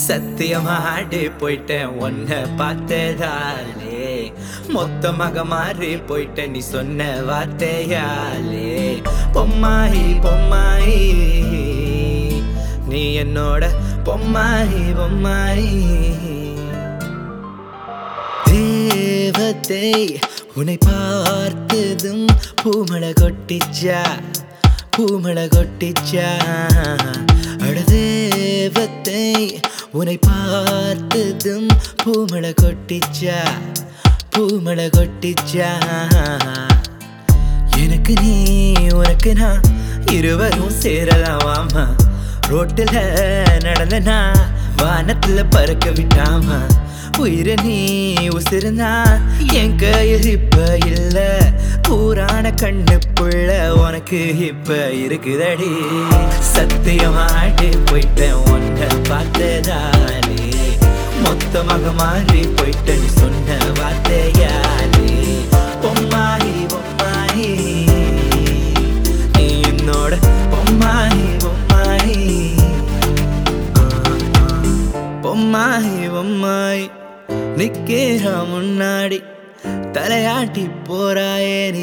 சத்தியமாடி போயிட்டேன் உன்னை பார்த்ததாலே மொத்தமாக மாறி போயிட்டேன் நீ சொன்ன வார்த்தையாலே பொம்மாயி பொம்மாயி நீ என்னோட பொம்மாயி பொம்மாயி தேவத்தை உன்னை பார்த்ததும் பூமழை கொட்டிச்சா பூமழை கொட்டிச்சா அட தேவத்தை உன்னை பார்த்ததும் பூமழை கொட்டிச்சா பூமழை கொட்டிச்சா எனக்கு நீ உனக்கு நான் இருவரும் சேரலாமாமா ரோட்டுல நடந்தனா வானத்துல பறக்க விட்டாமா உயிரை நீ உசிருந்தா என் கையில் இப்ப இல்ல பூரான கண்ணு புள்ள உனக்கு இப்ப இருக்குதடி சத்தியமாட்டி போயிட்டேன் உன்னை பார்த்ததாலே மொத்தமாக மாறி போயிட்டேன் நீ சொன்ன வார்த்தையாலே பொம்மாயி பொம்மாயி நீ என்னோட பொம்மாயி பொம்மாயி பொம்மாயி பொம்மாயி நிக்கிறா முன்னாடி தலையாட்டி போறாயே நீ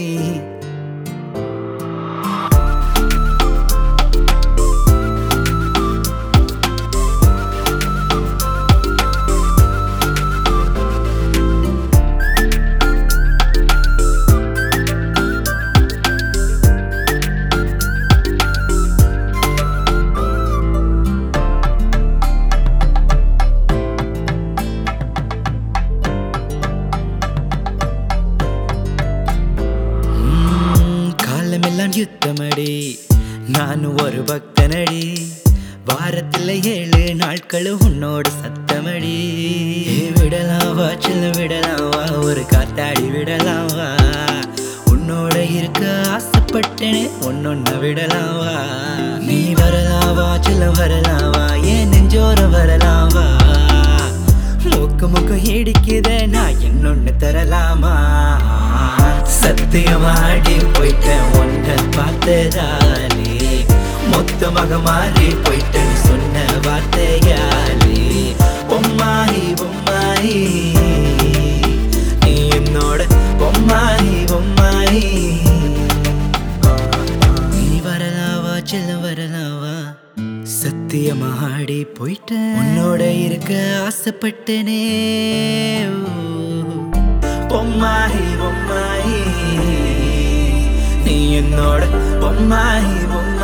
ம், காலமெல்லாம் யுத்தமடி நான் ஒரு பக்தனடி வாரத்துல ஏழு நாட்களும் உன்னோட சத்தமடி விடலாவா சின்ன விடலாவா ஒரு காத்தாடி விடலாவா உன்னோட இருக்க ஆசைப்பட்டேனே ஒன்னொன்ன விடலாவா நீ வரலாவா சில வரலாவா ஏன் நெஞ்சோர வரலாவா மூக்கு மூக்கு இடிக்குத நான் என்னொன்னு தரலாமா சத்தியமாடி போயிட்டேன் ஒன்றை பார்த்ததாலே மொத்தமாக மாறி போயிட்டேன் சொன்ன வார்த்தையாலே பொம்மாயி பொம்மாயி நீ என்னோட பொம்மாயி பொம்மாயி நீ வரலாவா செல்ல வரலாவா சத்தியமாடி போயிட்டேன் உன்னோட இருக்க ஆசைப்பட்டனே பொம்மாயி பொம்மாயி நீ என்னோட பொம்மாயி பொம்மாயி